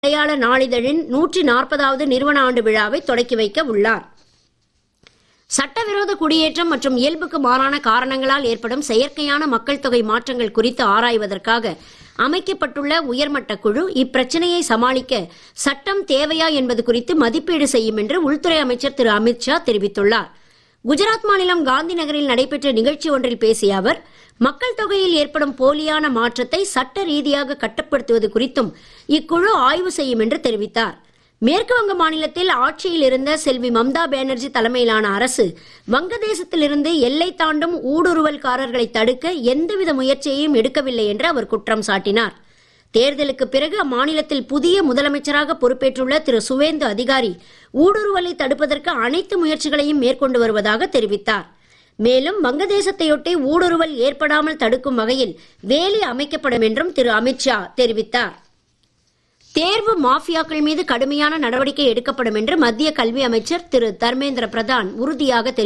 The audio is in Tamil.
அடையாள நாளிதழின் நூற்றி நாற்பதாவது நிறுவன ஆண்டு விழாவை தொடக்கி வைக்க உள்ளார் சட்டவிரோத குடியேற்றம் மற்றும் இயல்புக்கு மாறான காரணங்களால் ஏற்படும் செயற்கையான மக்கள் தொகை மாற்றங்கள் குறித்து ஆராய்வதற்காக அமைக்கப்பட்டுள்ள உயர்மட்ட குழு இப்பிரச்சனையை சமாளிக்க சட்டம் தேவையா என்பது குறித்து மதிப்பீடு செய்யும் என்று உள்துறை அமைச்சர் திரு அமித்ஷா தெரிவித்துள்ளார் குஜராத் மாநிலம் காந்தி நகரில் நடைபெற்ற நிகழ்ச்சி ஒன்றில் பேசிய அவர் மக்கள் தொகையில் ஏற்படும் போலியான மாற்றத்தை சட்ட ரீதியாக கட்டுப்படுத்துவது குறித்தும் இக்குழு ஆய்வு செய்யும் என்று தெரிவித்தார் மேற்கு வங்க மாநிலத்தில் ஆட்சியில் இருந்த செல்வி மம்தா பானர்ஜி தலைமையிலான அரசு வங்கதேசத்திலிருந்து எல்லை தாண்டும் ஊடுருவல்காரர்களை தடுக்க எந்தவித முயற்சியையும் எடுக்கவில்லை என்று அவர் குற்றம் சாட்டினார் தேர்தலுக்கு பிறகு அம்மாநிலத்தில் புதிய முதலமைச்சராக பொறுப்பேற்றுள்ள திரு சுவேந்து அதிகாரி ஊடுருவலை தடுப்பதற்கு அனைத்து முயற்சிகளையும் மேற்கொண்டு வருவதாக தெரிவித்தார் மேலும் வங்கதேசத்தையொட்டி ஊடுருவல் ஏற்படாமல் தடுக்கும் வகையில் வேலி அமைக்கப்படும் என்றும் திரு அமித்ஷா தெரிவித்தார் தேர்வு மாஃபியாக்கள் மீது கடுமையான நடவடிக்கை எடுக்கப்படும் என்று மத்திய கல்வி அமைச்சர் திரு தர்மேந்திர பிரதான் உறுதியாக தெரிவித்தார்